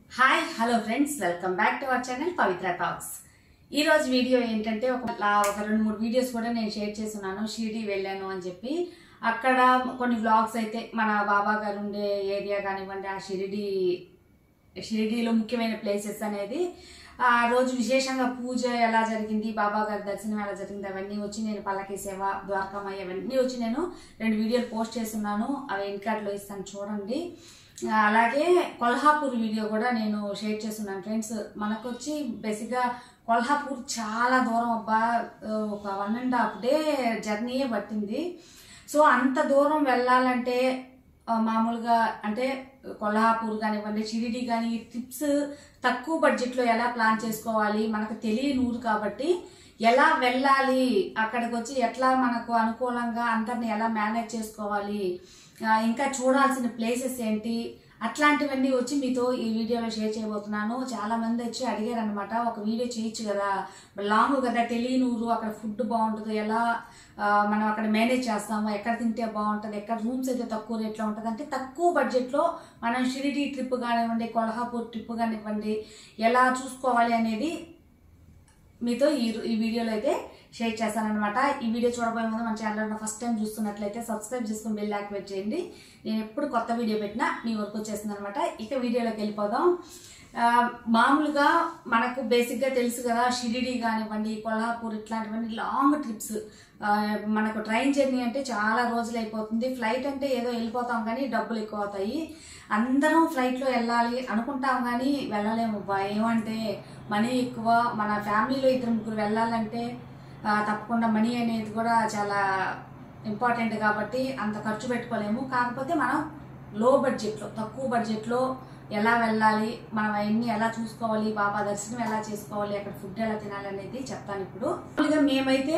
Hi hello friends welcome back to our channel Pavithra talks ఈ రోజు video ఏంటంటే ఒక లా- ఒక రెండు మూడు వీడియోస్ కూడా నేను షేర్ చేస్తున్నాను షిరిడి వెళ్ళాను అని చెప్పి అక్కడ కొన్ని వ్లాగ్స్ అయితే మన బాబా గారు ఉండే ఏరియా కానివ్వండి ఆ షిరిడి షిరిడీలో ముఖ్యమైన ప్లేసెస్ అనేది ఆ రోజు విశేషంగా పూజ ఎలా జరిగింది బాబా గారి దర్శనం ఎలా జరిగింది అవన్నీ వచ్చి నేను పల్లకి సేవ ద్వారకామయ్య అవన్నీ వచ్చి నేను రెండు వీడియోలు పోస్ట్ చేస్తున్నాను అవి ఇన్కార్డ్లో ఇస్తాను చూడండి ఆ, అలాగే కొల్హాపూర్ వీడియో కూడా నేను షేర్ చేస్తున్నాను ఫ్రెండ్స్ మనకు వచ్చి బేసిక్గా కొల్హాపూర్ చాలా దూరం అబ్బా ఆ, ఒక వన్ అండ్ హాఫ్ డే జర్నీయే పట్టింది సో అంత దూరం వెళ్ళాలంటే ఆ, మామూలుగా అంటే కొల్హాపూర్ కానివ్వండి షిరిడి కానీ ఈ ట్రిప్స్ తక్కువ బడ్జెట్లో ఎలా ప్లాన్ చేసుకోవాలి మనకు తెలియని ఊరు కాబట్టి ఎలా వెళ్ళాలి అక్కడికి వచ్చి ఎట్లా మనకు అనుకూలంగా అందరిని ఎలా మేనేజ్ చేసుకోవాలి ఆ, ఇంకా చూడాల్సిన ప్లేసెస్ ఏంటి అట్లాంటివన్నీ వచ్చి మీతో ఈ వీడియోలో షేర్ చేయబోతున్నాను చాలా మంది వచ్చి అడిగారు అనమాట ఒక వీడియో చేయొచ్చు కదా లాంగ్ కదా తెలియని ఊరు అక్కడ ఫుడ్ బాగుంటుంది ఎలా ఆ, మనం అక్కడ మేనేజ్ చేస్తాము ఎక్కడ తింటే బాగుంటుంది ఎక్కడ రూమ్స్ అయితే తక్కువ రేట్లో ఉంటుంది అంటే తక్కువ బడ్జెట్లో మనం షిరిడి ట్రిప్ కానివ్వండి కొల్హాపూర్ ట్రిప్ కానివ్వండి ఎలా చూసుకోవాలి అనేది మీతో ఈ ఈ వీడియోలో అయితే షేర్ చేస్తానన్నమాట ఈ వీడియో చూడబోయే ముందు మన ఛానల్ ఫస్ట్ టైం చూస్తున్నట్లయితే సబ్స్క్రైబ్ చేసుకుని బెల్ యాక్టివేట్ చేయండి నేను ఎప్పుడు కొత్త వీడియో పెట్టినా మీ వరకు వచ్చేస్తుంది అనమాట ఇక వీడియోలోకి వెళ్ళిపోదాం ఆ, మామూలుగా మనకు బేసిక్గా తెలుసు కదా షిరిడి కానివ్వండి కొల్హాపూర్ ఇట్లాంటివన్నీ లాంగ్ ట్రిప్స్ మనకు ట్రైన్ జర్నీ అంటే చాలా రోజులు అయిపోతుంది ఫ్లైట్ అంటే ఏదో వెళ్ళిపోతాం కానీ డబ్బులు ఎక్కువ అవుతాయి అందరం ఫ్లైట్లో వెళ్ళాలి అనుకుంటాం కానీ వెళ్ళలేము అబ్బా. ఏమంటే మనీ ఎక్కువ మన ఫ్యామిలీలో ఇద్దరు ముగ్గురు వెళ్ళాలంటే ఆ, తప్పకుండా మనీ అనేది కూడా చాలా ఇంపార్టెంట్ కాబట్టి అంత ఖర్చు పెట్టుకోలేము కాకపోతే మనం లో బడ్జెట్లో తక్కువ బడ్జెట్లో ఎలా వెళ్ళాలి మనం అవన్నీ ఎలా చూసుకోవాలి బాబా దర్శనం ఎలా చేసుకోవాలి అక్కడ ఫుడ్ ఎలా తినాలి అనేది చెప్తాను ఇప్పుడు మామూలుగా మేమైతే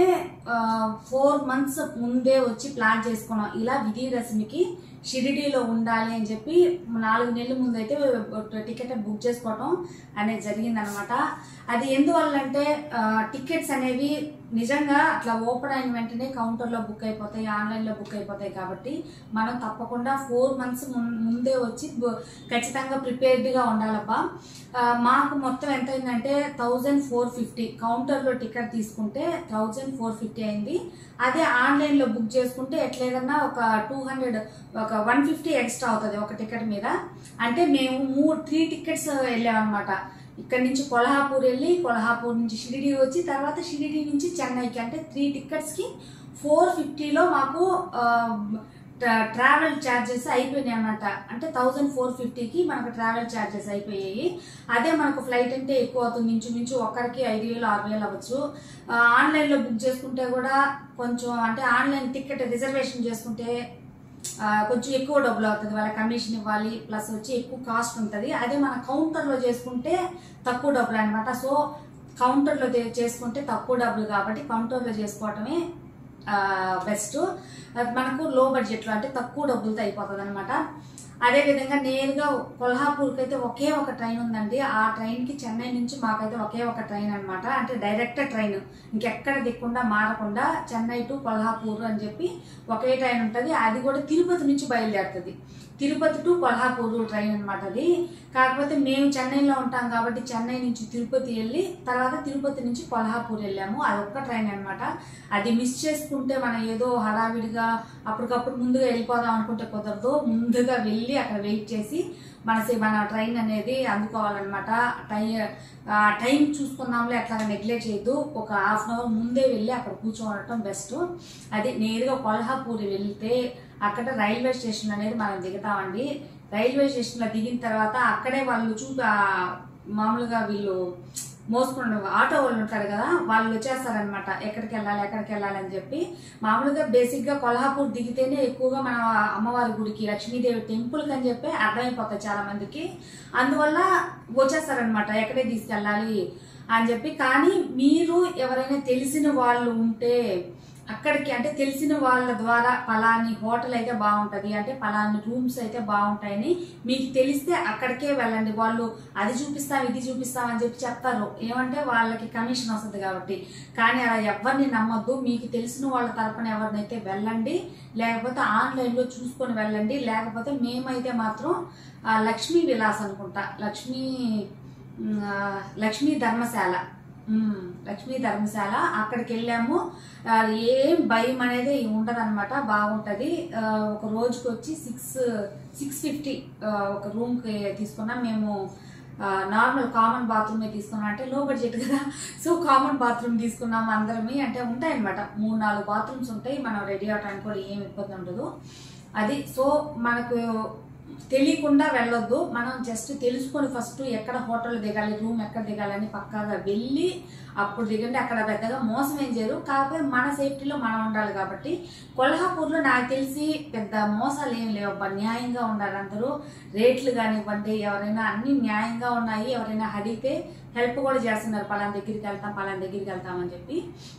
ఫోర్ మంత్స్ ముందే వచ్చి ప్లాన్ చేసుకున్నాం ఇలా విజయదశమికి షిరిడీలో ఉండాలి అని చెప్పి నాలుగు నెలల ముందు అయితే టికెట్ బుక్ చేసుకోవటం అనేది జరిగిందనమాట అది ఎందువల్ల అంటే టికెట్స్ అనేవి నిజంగా అట్లా ఓపెన్ అయిన వెంటనే కౌంటర్లో బుక్ అయిపోతాయి ఆన్లైన్లో బుక్ అయిపోతాయి కాబట్టి మనం తప్పకుండా ఫోర్ మంత్స్ ముందే వచ్చి బు- ఖచ్చితంగా ప్రిపేర్డ్గా ఉండాలబ్బా ఆ, మాకు మొత్తం ఎంత అయిందంటే థౌజండ్ ఫోర్ ఫిఫ్టీ కౌంటర్లో టికెట్ తీసుకుంటే థౌజండ్ ఫోర్ ఫిఫ్టీ అయింది అదే ఆన్లైన్లో బుక్ చేసుకుంటే ఎట్లేదన్నా ఒక టూ హండ్రెడ్ ఒక వన్ ఫిఫ్టీ ఎక్స్ట్రా అవుతుంది ఒక టికెట్ మీద అంటే మేము మూడు త్రీ టికెట్స్ వెళ్ళామన్నమాట ఇక్కడ నుంచి కొల్హాపూర్ వెళ్ళి కొల్హాపూర్ నుంచి షిరిడి వచ్చి తర్వాత షిరిడి నుంచి చెన్నైకి అంటే త్రీ టికెట్స్కి ఫోర్ ఫిఫ్టీలో మాకు ఆ, ట్రా- ట్రావెల్ ఛార్జెస్ అయిపోయినాయి అనమాట అంటే థౌజండ్ ఫోర్ ఫిఫ్టీకి మనకు ట్రావెల్ ఛార్జెస్ అయిపోయాయి అదే మనకు ఫ్లైట్ అంటే ఎక్కువ అవుతుంది ఇంచుమించు ఒక్కరికి ఐదు వేలు ఆరు వేలు అవ్వచ్చు ఆ, ఆన్లైన్లో బుక్ చేసుకుంటే కూడా కొంచెం అంటే ఆన్లైన్ టికెట్ రిజర్వేషన్ చేసుకుంటే ఆ, కొంచెం ఎక్కువ డబ్బులు అవుతుంది వాళ్ళ కమిషన్ ఇవ్వాలి ప్లస్ వచ్చి ఎక్కువ కాస్ట్ ఉంటుంది అదే మన కౌంటర్లో చేసుకుంటే తక్కువ డబ్బులు అనమాట సో కౌంటర్లో చే- చేసుకుంటే తక్కువ డబ్బులు కాబట్టి కౌంటర్లో చేసుకోవటమే బెస్ట్ మనకు లో బడ్జెట్లో అంటే తక్కువ డబ్బులతో అయిపోతుంది అనమాట అదేవిధంగా నేరుగా కొల్హాపూర్కి అయితే ఒకే ఒక ట్రైన్ ఉందండి ఆ ట్రైన్కి చెన్నై నుంచి మాకైతే ఒకే ఒక ట్రైన్ అనమాట అంటే డైరెక్ట్ ట్రైన్ ఇంకెక్కడ దిక్కుండా మారకుండా చెన్నై టు కొల్హాపూర్ అని చెప్పి ఒకే ట్రైన్ ఉంటుంది అది కూడా తిరుపతి నుంచి బయలుదేరుతుంది తిరుపతి టు కొల్హాపూర్ ట్రైన్ అనమాట అది కాకపోతే మేము చెన్నైలో ఉంటాం కాబట్టి చెన్నై నుంచి తిరుపతి వెళ్ళి తర్వాత తిరుపతి నుంచి కొల్హాపూర్ వెళ్ళాము అది ఒక్క ట్రైన్ అనమాట అది మిస్ చేసుకుంటే మనం ఏదో హడావిడిగా అప్పటికప్పుడు ముందుగా వెళ్ళిపోదాం అనుకుంటే కుదరదు ముందుగా వెళ్ళి అక్కడ వెయిట్ చేసి మన సే- మన ట్రైన్ అనేది అందుకోవాలన్నమాట టై ఆ టైం చూసుకున్నాంలే అట్లా నెగ్లెక్ట్ చేయొద్దు ఒక హాఫ్ అన్ అవర్ ముందే వెళ్ళి అక్కడ కూర్చోవడం బెస్ట్ అది నేరుగా కొల్హాపూర్ వెళ్తే అక్కడ రైల్వే స్టేషన్ అనేది మనం దిగుతామండి రైల్వే స్టేషన్లో దిగిన తర్వాత అక్కడే వాళ్ళు చూ ఆ మామూలుగా వీళ్ళు మోసుకున్న ఆటో వాళ్ళు ఉంటారు కదా వాళ్ళు వచ్చేస్తారనమాట ఎక్కడికి వెళ్ళాలి ఎక్కడికి వెళ్ళాలి అని చెప్పి మామూలుగా బేసిక్ గా కొల్హాపూర్ దిగితేనే ఎక్కువగా మన అమ్మవారి గుడికి లక్ష్మీదేవి టెంపుల్ అని చెప్పి అర్థమైపోతాయి చాలా మందికి అందువల్ల వచ్చేస్తారనమాట ఎక్కడే తీసుకెళ్ళాలి అని చెప్పి కానీ మీరు ఎవరైనా తెలిసిన వాళ్ళు ఉంటే అక్కడికి అంటే తెలిసిన వాళ్ళ ద్వారా పలాని హోటల్ అయితే బాగుంటది అంటే పలాని రూమ్స్ అయితే బాగుంటాయని మీకు తెలిస్తే అక్కడికే వెళ్ళండి వాళ్ళు అది చూపిస్తాం ఇది చూపిస్తాం అని చెప్పి చెప్తారు ఏమంటే వాళ్ళకి కమిషన్ వస్తుంది కాబట్టి కానీ అలా ఎవరిని నమ్మొద్దు మీకు తెలిసిన వాళ్ళ తరపున ఎవరినైతే వెళ్ళండి లేకపోతే ఆన్లైన్లో చూసుకొని వెళ్ళండి లేకపోతే మేమైతే మాత్రం ఆ, లక్ష్మీ విలాస్ అనుకుంటా లక్ష్మీ ఉమ్, ఆ, లక్ష్మీ ధర్మశాల ఉమ్, లక్ష్మీ ధర్మశాల అక్కడికి వెళ్ళాము ఆ, ఏం భయం అనేది ఉండదన్నమాట బాగుంటది ఆ, ఒక రోజుకి వచ్చి సిక్స్ సిక్స్ ఫిఫ్టీ ఒక రూమ్ కి తీసుకున్నాం మేము నార్మల్ కామన్ బాత్రూమ్ తీసుకున్నాం అంటే లో బడ్జెట్ కదా సో కామన్ బాత్రూమ్ తీసుకున్నాం అందరమే అంటే ఉంటాయి అనమాట మూడు నాలుగు బాత్రూమ్స్ ఉంటాయి మనం రెడీ అవడానికి కూడా ఏం ఇబ్బంది ఉండదు అది సో మనకు తెలియకుండా వెళ్ళొద్దు మనం జస్ట్ తెలుసుకొని ఫస్ట్ ఎక్కడ హోటల్ దిగాలి రూమ్ ఎక్కడ దిగాలని పక్కాగా వెళ్ళి అప్పుడు దిగండి అక్కడ పెద్దగా మోసం ఏం చేయరు కాకపోతే మన సేఫ్టీలో మనం ఉండాలి కాబట్టి కొల్హాపూర్లో నాకు తెలిసి పెద్ద మోసాలు ఏం లేవు అబ్బా, న్యాయంగా ఉండాలి అందరూ రేట్లు కానివ్వండి ఎవరైనా అన్ని న్యాయంగా ఉన్నాయి ఎవరైనా అడిగితే హెల్ప్ కూడా చేస్తున్నారు పలానా దగ్గరికి వెళ్తాం పలానా దగ్గరికి వెళ్తామని చెప్పి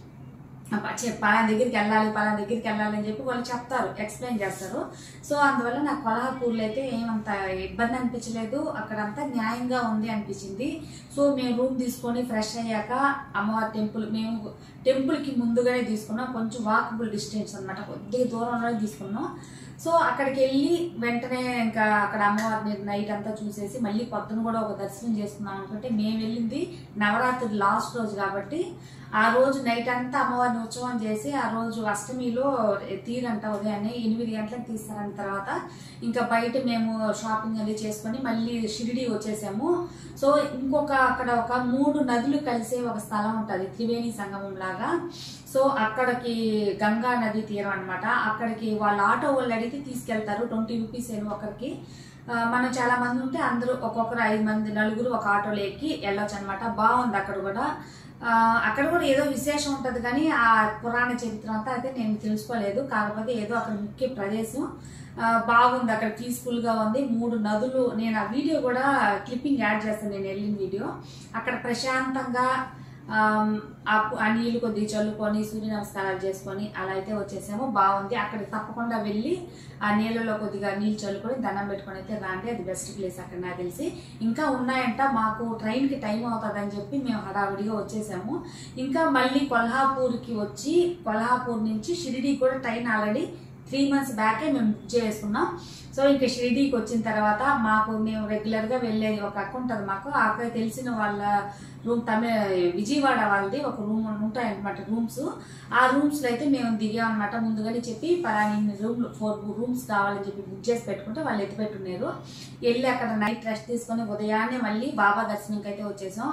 అబ్బా, చె- పలానా దగ్గరికి వెళ్ళాలి పలానా దగ్గరికి వెళ్ళాలి అని చెప్పి వాళ్ళు చెప్తారు ఎక్స్ప్లెయిన్ చేస్తారు సో అందువల్ల నాకు కొల్హాపూర్లో అయితే ఏమంత ఇబ్బంది అనిపించలేదు అక్కడంతా న్యాయంగా ఉంది అనిపించింది సో మేము రూమ్ తీసుకొని ఫ్రెష్ అయ్యాక అమ్మవారి టెంపుల్ మేము టెంపుల్కి ముందుగానే తీసుకున్నాం కొంచెం వాకబుల్ డిస్టెన్స్ అన్నమాట కొద్దిగా దూరంలోనే తీసుకున్నాం సో అక్కడికి వెళ్ళి వెంటనే ఇంకా అక్కడ అమ్మవారిని నైట్ అంతా చూసేసి మళ్ళీ పొద్దున కూడా ఒక దర్శనం చేసుకున్నాం అనుకుంటే మేము వెళ్ళింది నవరాత్రి లాస్ట్ రోజు కాబట్టి ఆ రోజు నైట్ అంతా అమ్మవారిని ఉత్సవం చేసి ఆ రోజు అష్టమిలో తీరంట ఉదయాన్నే ఎనిమిది గంటలకు తీస్తారన్న తర్వాత ఇంకా బయట మేము షాపింగ్ అది చేసుకొని మళ్ళీ షిరిడి వచ్చేసాము సో ఇంకొక అక్కడ ఒక మూడు నదులు కలిసే ఒక స్థలం ఉంటుంది త్రివేణి సంగమం లాగా సో అక్కడికి గంగా నది తీరం అన్నమాట అక్కడికి వాళ్ళ ఆటో వాళ్ళు అడిగితే తీసుకెళ్తారు ట్వంటీ రూపీస్ ఏమో ఒకరికి ఆ, మనం చాలా మంది ఉంటే అందరూ ఒక్కొక్కరు ఐదు మంది నలుగురు ఒక ఆటోలో ఎక్కి వెళ్ళొచ్చు అనమాట బాగుంది అక్కడ కూడా ఆ, అక్కడ కూడా ఏదో విశేషం ఉంటది కానీ ఆ పురాణ చరిత్ర అంతా అయితే నేను తెలుసుకోలేదు కాకపోతే ఏదో అక్కడ ముఖ్య ప్రదేశం ఆ, బాగుంది అక్కడ పీస్ఫుల్ గా ఉంది మూడు నదులు నేను ఆ వీడియో కూడా క్లిప్పింగ్ యాడ్ చేస్తాను నేను వెళ్ళిన వీడియో అక్కడ ప్రశాంతంగా ఆమ్, ఆ పు- ఆ నీళ్లు కొద్దిగా చల్లుకొని సూర్య నమస్కారాలు చేసుకొని అలా అయితే వచ్చేసాము బాగుంది అక్కడికి తప్పకుండా వెళ్ళి ఆ నీళ్ళలో కొద్దిగా నీళ్ళు చల్లుకొని దండం పెట్టుకొని అయితే రాండి అది బెస్ట్ ప్లేస్ అక్కడ నాకు తెలిసి ఇంకా ఉన్నాయంట మాకు ట్రైన్ కి టైం అవుతుందని చెప్పి మేము హడావిడిగా వచ్చేసాము ఇంకా మళ్ళీ కొల్హాపూర్కి వచ్చి కొల్హాపూర్ నుంచి షిరిడి కూడా ట్రైన్ ఆల్రెడీ త్రీ మంత్స్ బ్యాకే మేము బుక్ చేసుకున్నాం సో ఇంకా షిరిడీకి వచ్చిన తర్వాత మాకు మేము రెగ్యులర్ గా వెళ్ళేది ఒక అక్క ఉంటుంది మాకు ఆ అక్క తెలిసిన వాళ్ళ రూమ్ తమిళ విజయవాడ వాళ్ళది ఒక రూమ్ ఉంటాయన్నమాట రూమ్స్ ఆ రూమ్స్ లో అయితే మేము దిగామన్నమాట ముందుగానే చెప్పి పలాని రూమ్ ఫోర్ రూమ్స్ కావాలని చెప్పి బుక్ చేసి పెట్టుకుంటే వాళ్ళు ఎత్తి పెట్టున్నారు వెళ్ళి అక్కడ నైట్ రెస్ట్ తీసుకొని ఉదయాన్నే మళ్ళీ బాబా దర్శనంకి అయితే వచ్చేసాం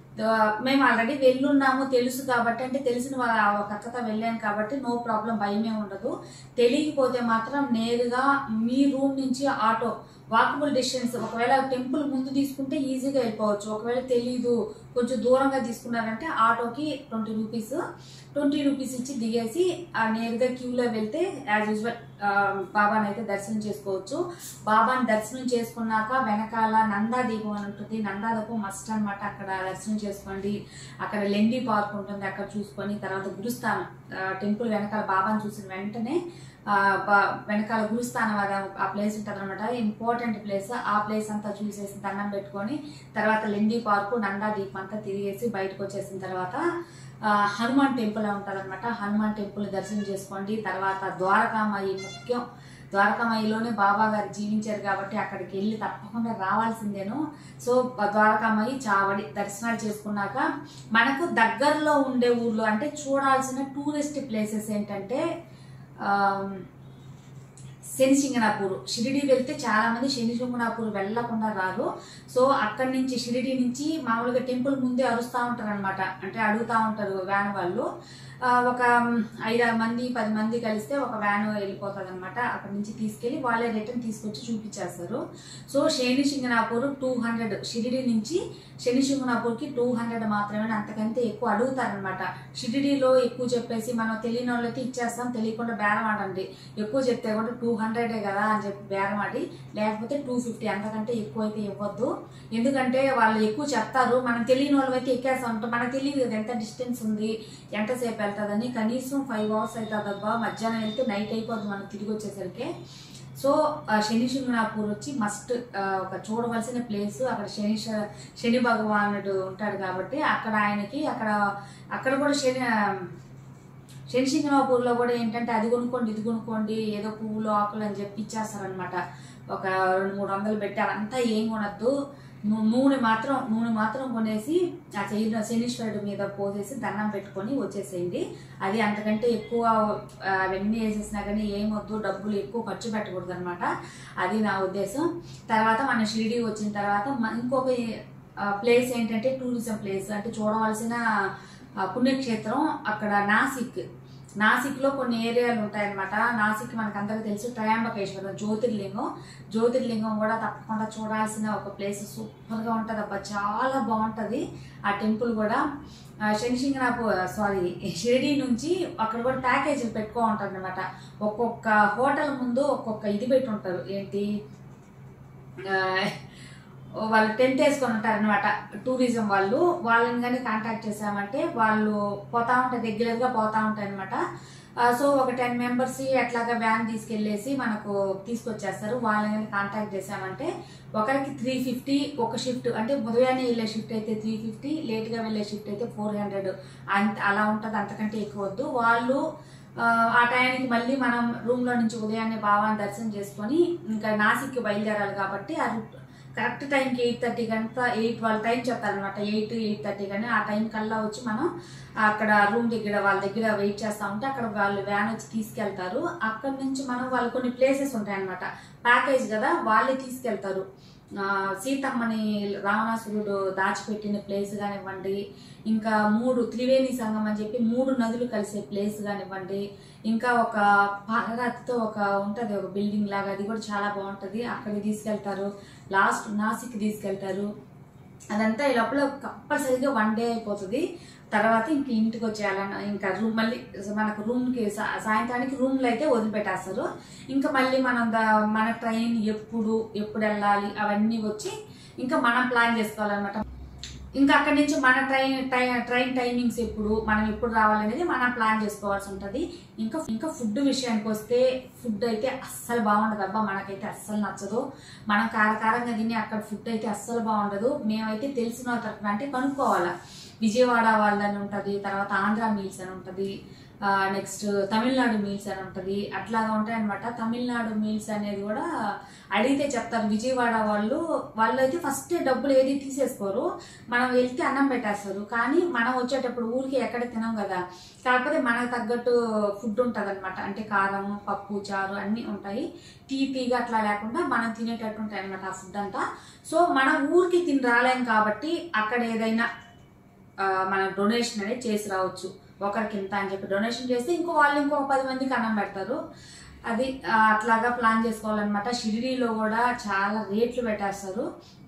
ద- మేము ఆల్రెడీ వెళ్ళున్నాము తెలుసు కాబట్టి అంటే తెలిసిన వాళ్ళ ఒక అక్కతో వెళ్ళాను కాబట్టి నో ప్రాబ్లం భయమే ఉండదు తెలియకపోతే మాత్రం నేరుగా మీ రూమ్ నుంచి ఆటో వాకబుల్ డిస్టెన్స్ ఒకవేళ టెంపుల్ ముందు తీసుకుంటే ఈజీగా వెళ్ళిపోవచ్చు ఒకవేళ తెలీదు కొంచెం దూరంగా తీసుకున్నారంటే ఆటోకి ట్వంటీ రూపీస్ ట్వంటీ రూపీస్ ఇచ్చి దిగేసి ఆ నేరుగా క్యూలో వెళ్తే యాజ్ యూజువల్ బాబాని అయితే దర్శనం చేసుకోవచ్చు బాబాని దర్శనం చేసుకున్నాక వెనకాల నందా దీపం అని ఉంటుంది నందా దీపం మస్ట్ అన్నమాట అక్కడ దర్శనం చేసుకోండి అక్కడ లెండి పార్క్ ఉంటుంది అక్కడ చూసుకొని తర్వాత గురుస్థానం టెంపుల్ వెనకాల బాబాని చూసిన వెంటనే ఆ, బా- వెనకాల గురుస్థానం అది ఆ ప్లేస్ ఉంటుంది అనమాట ఇంపార్టెంట్ ప్లేస్ ఆ ప్లేస్ అంతా చూసేసి దండం పెట్టుకొని తర్వాత లెండి పార్కు నందా దీపం అంతా తిరిగేసి బయటకు వచ్చేసిన తర్వాత ఆ, హనుమాన్ టెంపుల్ ఉంటుంది అనమాట హనుమాన్ టెంపుల్ దర్శనం చేసుకోండి తర్వాత ద్వారకామాయి ముఖ్యం ద్వారకామాయిలోనే బాబా గారు జీవించారు కాబట్టి అక్కడికి వెళ్ళి తప్పకుండా రావాల్సిందేను సో ద్వారకామాయి చావడి దర్శనాలు చేసుకున్నాక మనకు దగ్గరలో ఉండే ఊర్లో అంటే చూడాల్సిన టూరిస్ట్ ప్లేసెస్ ఏంటంటే ఆమ్, శని సింగనాపూర్ షిరిడి వెళ్తే చాలా మంది శని సింగనాపూర్ వెళ్ళకుండా రారు సో అక్కడి నుంచి షిరిడి నుంచి మామూలుగా టెంపుల్ ముందే అరుస్తూ ఉంటారు అనమాట అంటే అడుగుతా ఉంటారు వ్యాన్ వాళ్ళు ఆ, ఒక మ్, ఐదారు మంది పది మంది కలిస్తే ఒక వ్యాన్ వెళ్ళిపోతుంది అనమాట అక్కడి నుంచి తీసుకెళ్లి వాళ్ళే రిటర్న్ తీసుకొచ్చి చూపించేస్తారు so Shani Shingnapur two hundred Shirdi నుంచి శని సింగనాపూర్కి టూ హండ్రెడ్ మాత్రమే అంతకంటే ఎక్కువ అడుగుతారనమాట షిరిడిలో ఎక్కువ చెప్పేసి మనం తెలియని వాళ్ళకి ఇచ్చేస్తాం తెలియకుండా బేరం ఆడండి ఎక్కువ చెప్తే కూడా టూ హండ్రెడే కదా అని చెప్పి బేరం ఆడి లేకపోతే టూ ఫిఫ్టీ అంతకంటే ఎక్కువ అయితే ఇవ్వద్దు ఎందుకంటే వాళ్ళు ఎక్కువ చెప్తారు మనం తెలియని వాళ్ళమైతే ఎక్కేస్తా ఉంటాం మనకు తెలియదు కదా ఎంత డిస్టెన్స్ ఉంది ఎంతసేపు వెళ్తుందని కనీసం ఫైవ్ అవర్స్ అవుతుంది అబ్బా మధ్యాహ్నం వెళ్తే నైట్ అయిపోతుంది మనం తిరిగి వచ్చేసరికి సో ఆ శని శింగణాపూర్ వచ్చి మస్ట్ ఒక చూడవలసిన ప్లేస్ అక్కడ శని శ- శని భగవానుడు ఉంటాడు కాబట్టి అక్కడ ఆయనకి అక్కడ అక్కడ కూడా శని శని శింగణాపూర్లో కూడా ఏంటంటే అది కొనుక్కోండి ఇది కొనుక్కోండి ఏదో పువ్వులు ఆకులు అని చెప్పి ఇచ్చేస్తారనమాట ఒక రెండు మూడు వందలు పెట్టి అవంతా ఏం కొనద్దు నూ- నూనె మాత్రం నూనె మాత్రం కొనేసి ఆ శని శనీశ్వరుడి మీద పోసేసి దండం పెట్టుకొని వచ్చేసేయండి అది అంతకంటే ఎక్కువ ఆ, అవన్నీ వేసేసినా కానీ ఏమొద్దు డబ్బులు ఎక్కువ ఖర్చు పెట్టకూడదు అనమాట అది నా ఉద్దేశం తర్వాత మన షిరిడి వచ్చిన తర్వాత మ- ఇంకొక ప్లేస్ ఏంటంటే టూరిజం ప్లేస్ అంటే చూడవలసిన ఆ, పుణ్యక్షేత్రం అక్కడ నాసిక్ నాసిక్లో కొన్ని ఏరియాలు ఉంటాయన్నమాట నాసిక్ మనకు అందరికీ తెలుసు ట్రయాంబకేశ్వరం జ్యోతిర్లింగం జ్యోతిర్లింగం కూడా తప్పకుండా చూడాల్సిన ఒక ప్లేస్ సూపర్గా ఉంటుంది అబ్బా చాలా బాగుంటుంది ఆ టెంపుల్ కూడా ఆ, శనిశింగనాపు సారీ షిరిడి నుంచి అక్కడ కూడా ప్యాకేజీలు పెట్టుకో ఉంటారు అనమాట ఒక్కొక్క హోటల్ ముందు ఒక్కొక్క ఇది పెట్టి ఉంటారు ఏంటి ఆ, వాళ్ళు టెంట్ వేసుకొని ఉంటారు అనమాట టూరిజం వాళ్ళు వాళ్ళని కానీ కాంటాక్ట్ చేసామంటే వాళ్ళు పోతా ఉంటాయి రెగ్యులర్గా పోతా ఉంటాయి అనమాట సో ఒక టెన్ మెంబర్స్ అట్లాగా వ్యాన్ తీసుకెళ్ళేసి మనకు తీసుకొచ్చేస్తారు వాళ్ళని కానీ కాంటాక్ట్ చేసామంటే ఒకరికి త్రీ ఫిఫ్టీ ఒక షిఫ్ట్ అంటే ఉదయాన్నే వెళ్ళే షిఫ్ట్ అయితే త్రీ ఫిఫ్టీ లేట్గా వెళ్ళే షిఫ్ట్ అయితే ఫోర్ హండ్రెడ్ అంత అలా ఉంటుంది అంతకంటే ఎక్కువ వద్దు వాళ్ళు ఆ, ఆ టైంకి మళ్ళీ మనం రూమ్లో నుంచి ఉదయాన్నే భావాన్ని దర్శనం చేసుకొని ఇంకా నాసిక్కి బయలుదేరాలి కాబట్టి ఆ రూట్ కరెక్ట్ టైంకి ఎయిట్ థర్టీ కనుక ఎయిట్ వాళ్ళ టైం చెప్తారనమాట ఎయిట్ ఎయిట్ థర్టీ కానీ ఆ టైం కల్లా వచ్చి మనం అక్కడ రూమ్ దగ్గర వాళ్ళ దగ్గర వెయిట్ చేస్తా ఉంటే అక్కడ వాళ్ళు వ్యాన్ వచ్చి తీసుకెళ్తారు అక్కడ నుంచి మనం వాళ్ళు కొన్ని ప్లేసెస్ ఉంటాయన్నమాట ప్యాకేజ్ కదా వాళ్ళే తీసుకెళ్తారు ఆ, సీతమ్మని రావణాసురుడు దాచిపెట్టిన ప్లేస్ కానివ్వండి ఇంకా మూడు త్రివేణి సంఘం అని చెప్పి మూడు నదులు కలిసే ప్లేస్ కానివ్వండి ఇంకా ఒక పాలరాతితో ఒక ఉంటుంది ఒక బిల్డింగ్ లాగా అది కూడా చాలా బాగుంటుంది అక్కడికి తీసుకెళ్తారు లాస్ట్ నాసిక్ తీసుకెళ్తారు అదంతా ఈ లోపల కంపల్సరీగా వన్ డే అయిపోతుంది తర్వాత ఇంక ఇంటికి వచ్చేయాలన్న ఇంకా రూమ్ మళ్ళీ మనకు రూమ్కి సా- సాయంత్రానికి రూమ్లో అయితే వదిలిపెట్టేస్తారు ఇంకా మళ్ళీ మనం దా- మన ట్రైన్ ఎప్పుడు ఎప్పుడు వెళ్ళాలి అవన్నీ వచ్చి ఇంకా మనం ప్లాన్ చేసుకోవాలన్నమాట ఇంకా అక్కడి నుంచి మన ట్రైన్ ట్రై- ట్రైన్ టైమింగ్స్ ఎప్పుడు మనం ఎప్పుడు రావాలనేది మనం ప్లాన్ చేసుకోవాల్సి ఉంటుంది ఇంకా ఇంకా ఫుడ్ విషయానికి వస్తే ఫుడ్ అయితే అస్సలు బాగుండదు అబ్బా మనకైతే అస్సలు నచ్చదు మనం కారకారంగా తిని అక్కడ ఫుడ్ అయితే అస్సలు బాగుండదు మేమైతే తెలిసిన వాళ్ళ తరఫున అంటే కనుక్కోవాలా విజయవాడ వాళ్ళని ఉంటుంది తర్వాత ఆంధ్ర మీల్స్ అని ఉంటుంది నెక్స్ట్ తమిళనాడు మీల్స్ అని ఉంటుంది అట్లాగా ఉంటాయన్నమాట తమిళనాడు మీల్స్ అనేది కూడా అడిగితే చెప్తారు విజయవాడ వాళ్ళు వాళ్ళు అయితే ఫస్ట్ డబ్బులు ఏది తీసేసుకోరు మనం వెళ్తే అన్నం పెట్టేస్తారు కానీ మనం వచ్చేటప్పుడు ఊరికి ఎక్కడ తినం కదా కాకపోతే మనకు తగ్గట్టు ఫుడ్ ఉంటుంది అనమాట అంటే కారం పప్పు చారు అన్నీ ఉంటాయి తీపిగా అట్లా లేకుండా మనం తినేటట్టు ఉంటాయి అనమాట ఆ ఫుడ్ అంతా సో మనం ఊరికి తిని రాలేం కాబట్టి అక్కడ ఏదైనా ఆ, మన డొనేషన్ అనేది చేసి రావచ్చు ఒకరికి ఇంత అని చెప్పి డొనేషన్ చేస్తే ఇంకో వాళ్ళు ఇంకొక పది మందికి అన్నం పెడతారు అది ఆ, అట్లాగా ప్లాన్ చేసుకోవాలన్నమాట షిరిడీలో కూడా చాలా రేట్లు పెట్టేస్తారు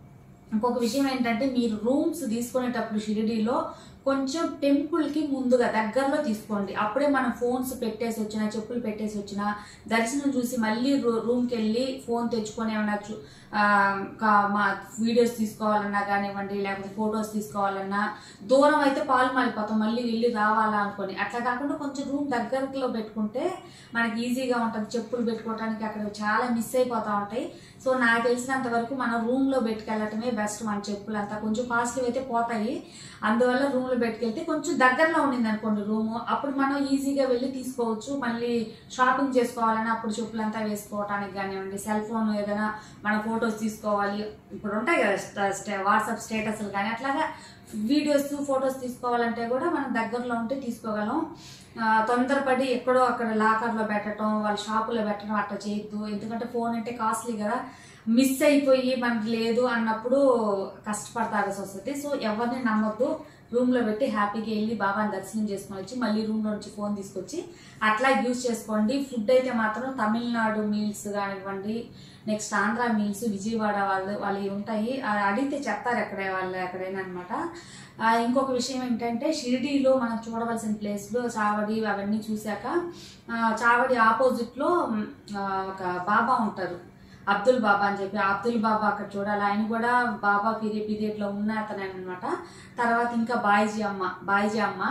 ఇంకొక విషయం ఏంటంటే మీరు రూమ్స్ తీసుకునేటప్పుడు షిరిడీలో కొంచెం టెంపుల్కి ముందుగా దగ్గరలో తీసుకోండి అప్పుడే మనం ఫోన్స్ పెట్టేసి వచ్చినా చెప్పులు పెట్టేసి వచ్చినా దర్శనం చూసి మళ్ళీ రూ- రూమ్కి వెళ్ళి ఫోన్ తెచ్చుకొని ఏమన్నా చూ- ఆ, కా- మా వీడియోస్ తీసుకోవాలన్నా కానివ్వండి లేకపోతే ఫొటోస్ తీసుకోవాలన్నా దూరం అయితే పాలు మాలిపోతాం మళ్ళీ వెళ్ళి రావాలా అనుకొని అట్లా కాకుండా కొంచెం రూమ్ దగ్గరలో పెట్టుకుంటే మనకి ఈజీగా ఉంటుంది చెప్పులు పెట్టుకోవడానికి అక్కడ చాలా మిస్ అయిపోతూ ఉంటాయి సో నాకు తెలిసినంత వరకు మనం రూమ్లో పెట్టుకెళ్ళటమే బెస్ట్ మన చెప్పులు అంతా కొంచెం కాస్ట్లీ అయితే పోతాయి అందువల్ల రూమ్లో పెట్టుకెళ్తే కొంచెం దగ్గరలో ఉండింది అనుకోండి రూమ్ అప్పుడు మనం ఈజీగా వెళ్ళి తీసుకోవచ్చు మళ్ళీ షాపింగ్ చేసుకోవాలని అప్పుడు చెప్పులు అంతా వేసుకోవడానికి కానివ్వండి సెల్ ఫోన్ ఏదైనా మన ఫొటోస్ తీసుకోవాలి ఇప్పుడు ఉంటాయి కదా స్ట- స్ట- వాట్సాప్ స్టేటస్లు కానీ అట్లాగా వీడియోస్ ఫొటోస్ తీసుకోవాలంటే కూడా మనం దగ్గరలో ఉంటే తీసుకోగలం ఆ, తొందరపడి ఎక్కడో అక్కడ లాకర్లో పెట్టడం వాళ్ళ షాపులో పెట్టడం అట్లా చేయొద్దు ఎందుకంటే ఫోన్ అంటే కాస్ట్లీ కదా మిస్ అయిపోయి మనకి లేదు అన్నప్పుడు కష్టపడతాల్సి వస్తుంది సో ఎవరిని నమ్మొద్దు రూమ్లో పెట్టి హ్యాపీగా వెళ్ళి బాబాని దర్శనం చేసుకొని వచ్చి మళ్ళీ రూమ్లో నుంచి ఫోన్ తీసుకొచ్చి అట్లా యూజ్ చేసుకోండి ఫుడ్ అయితే మాత్రం తమిళనాడు మీల్స్ కానివ్వండి నెక్స్ట్ ఆంధ్ర మీల్స్ విజయవాడ వాళ్ళు వాళ్ళు ఉంటాయి ఆ, అడిగితే చెప్తారు ఎక్కడ వాళ్ళు ఎక్కడైనా అనమాట ఇంకొక విషయం ఏంటంటే షిరిడీలో మనం చూడవలసిన ప్లేస్లో చావడి అవన్నీ చూశాక ఆ, చావడి ఆపోజిట్లో మ్, ఆ, ఒక బాబా ఉంటారు అబ్దుల్ బాబా అని చెప్పి ఆ అబ్దుల్ బాబా అక్కడ చూడాలి ఆయన కూడా బాబా పీరియడ్ పీరియడ్లో ఉన్న అతనే అనమాట తర్వాత ఇంకా బాయిజీ అమ్మ బాయిజీ అమ్మ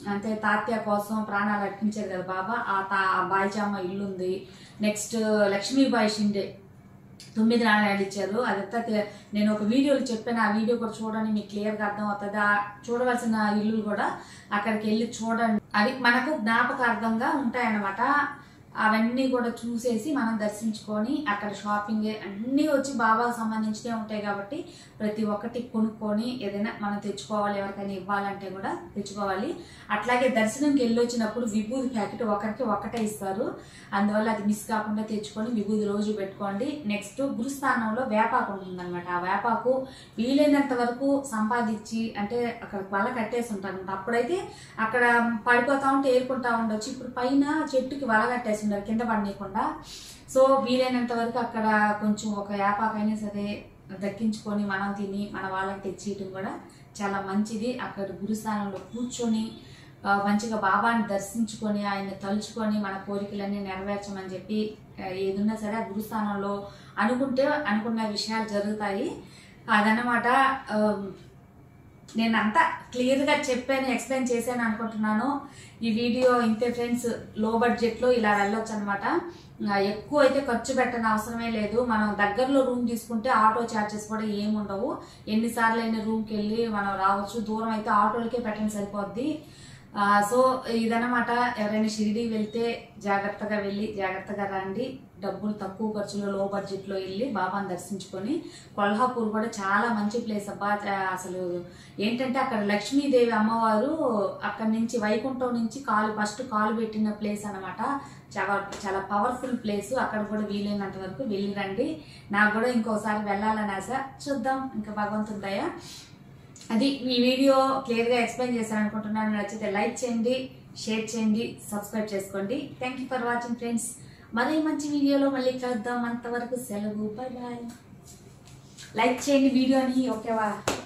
అంటే తాత్య కోసం ప్రాణాలు అర్పించారు కదా బాబా ఆ తా ఆ బాయిజామ ఇల్లు ఉంది నెక్స్ట్ లక్ష్మీబాయి షిండే తొమ్మిది నాణ్యాలు ఇచ్చారు అదంతా తె- నేను ఒక వీడియోలో చెప్పాను ఆ వీడియో కూడా చూడండి మీకు క్లియర్గా అర్థం అవుతుంది ఆ చూడవలసిన ఇల్లులు కూడా అక్కడికి వెళ్ళి చూడండి అవి మనకు జ్ఞాపకార్థంగా ఉంటాయన్నమాట అవన్నీ కూడా చూసేసి మనం దర్శించుకొని అక్కడ షాపింగ్ అన్నీ వచ్చి బాబాకు సంబంధించినవి ఉంటాయి కాబట్టి ప్రతి ఒక్కటి కొనుక్కొని ఏదైనా మనం తెచ్చుకోవాలి ఎవరికైనా ఇవ్వాలంటే కూడా తెచ్చుకోవాలి అట్లాగే దర్శనంకి వెళ్ళి వచ్చినప్పుడు విభూది ప్యాకెట్ ఒకరికి ఒకటే ఇస్తారు అందువల్ల అది మిస్ కాకుండా తెచ్చుకొని విభూది రోజు పెట్టుకోండి నెక్స్ట్ గురుస్థానంలో వేపాకు ఉంటుందన్నమాట ఆ వేపాకు వీలైనంత వరకు సంపాదించి అంటే అక్కడ వల కట్టేసి ఉంటారు అప్పుడైతే అక్కడ పడిపోతా ఉంటే ఏరుకుంటా ఉండొచ్చు ఇప్పుడు పైన చెట్టుకి వల కట్టేసి ఉన్నారు కింద పడనీయకుండా సో వీలైనంత వరకు అక్కడ కొంచెం ఒక వేపాకైనా సరే దక్కించుకొని మనం తిని మన వాళ్ళకి తెచ్చియటం కూడా చాలా మంచిది అక్కడ గురుస్థానంలో కూర్చొని ఆ, మంచిగా బాబాని దర్శించుకొని ఆయన తలుచుకొని మన కోరికలన్నీ నెరవేర్చమని చెప్పి ఆ, ఏదున్నా సరే ఆ గురుస్థానంలో అనుకుంటే అనుకున్న విషయాలు జరుగుతాయి అదన్నమాట ఆ, నేను అంతా క్లియర్గా చెప్పాను ఎక్స్ప్లెయిన్ చేశాను అనుకుంటున్నాను ఈ వీడియో ఇంతే ఫ్రెండ్స్ లో బడ్జెట్లో ఇలా వెళ్ళొచ్చు అనమాట ఎక్కువ అయితే ఖర్చు పెట్టని అవసరమే లేదు మనం దగ్గరలో రూమ్ తీసుకుంటే ఆటో ఛార్జెస్ కూడా ఏమి ఉండవు ఎన్నిసార్లు అయినా రూమ్కి వెళ్ళి మనం రావచ్చు దూరం అయితే ఆటోలకే పెట్టండి సరిపోద్ది ఆ, సో ఇదన్నమాట ఎవరైనా షిరిడి వెళ్తే జాగ్రత్తగా వెళ్ళి జాగ్రత్తగా రండి డబ్బులు తక్కువ ఖర్చులో లో బడ్జెట్లో వెళ్ళి బాబాని దర్శించుకొని కొల్హాపూర్ కూడా చాలా మంచి ప్లేస్ అబ్బా చా- అసలు ఏంటంటే అక్కడ లక్ష్మీదేవి అమ్మవారు అక్కడి నుంచి వైకుంఠం నుంచి కాలు ఫస్ట్ కాలు పెట్టిన ప్లేస్ అన్నమాట చాలా చాలా పవర్ఫుల్ ప్లేస్ అక్కడ కూడా వీలైనంత వరకు వెళ్ళి రండి నాకు కూడా ఇంకోసారి వెళ్ళాలని ఆశ చూద్దాం ఇంకా భగవంతుని దయ అది ఈ వీడియో క్లియర్గా ఎక్స్ప్లెయిన్ చేశాను అనుకుంటున్నాను నచ్చితే లైక్ చేయండి షేర్ చేయండి సబ్స్క్రైబ్ చేసుకోండి thank you for watching friends మరీ మంచి వీడియోలో మళ్ళీ కలుద్దాం అంతవరకు సెలవు బాయ్ బాయ్ లైక్ చేయండి వీడియోని ఓకేవా